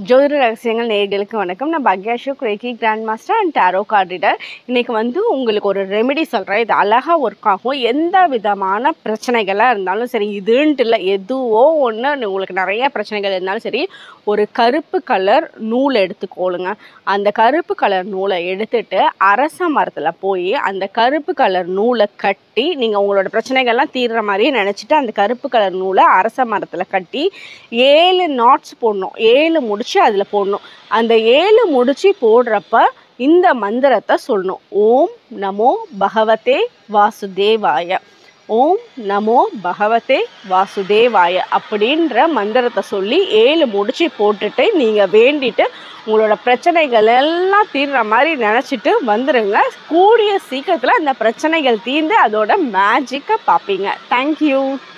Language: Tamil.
ஜோதிட ரகசியங்கள் நேயர்களுக்கு வணக்கம் நான் பாக்யா Ashok reiki grand master and tarot card reader இன்னைக்கு வந்து உங்களுக்கு ஒரு ரெமெடி சொல்கிறேன் இது அழகாக ஒர்க் ஆகும் எந்த விதமான பிரச்சனைகளாக இருந்தாலும் சரி இதுன்ட்டு இல்லை எதுவோ ஒன்று உங்களுக்கு நிறைய பிரச்சனைகள் இருந்தாலும் சரி ஒரு கருப்பு கலர் நூல் எடுத்துக்கோளுங்க அந்த கருப்பு கலர் நூலை எடுத்துட்டு அரச மரத்தில் போய் அந்த கருப்பு கலர் நூலை கட்டி நீங்கள் உங்களோட பிரச்சனைகள்லாம் தீர்ற மாதிரியே நினச்சிட்டு அந்த கருப்பு கலர் நூலை அரச மரத்தில் கட்டி ஏழு நாட்ஸ் போடணும் ஏழு முடிச்சு அதில் போடணும் அந்த ஏழு முடிச்சு போடுறப்ப இந்த மந்திரத்தை சொல்லணும் ஓம் நமோ பகவதே வாசுதேவாய ஓம் நமோ பகவதே வாசுதேவாய அப்படின்ற மந்திரத்தை சொல்லி ஏழு முடிச்சு போட்டுட்டு நீங்கள் வேண்டிட்டு உங்களோட பிரச்சனைகள் எல்லாம் தீர்ற மாதிரி நினச்சிட்டு வந்துடுங்க கூடிய சீக்கிரத்தில் அந்த பிரச்சனைகள் தீர்ந்து அதோட மேஜிக்கை பார்ப்பீங்க தேங்க்யூ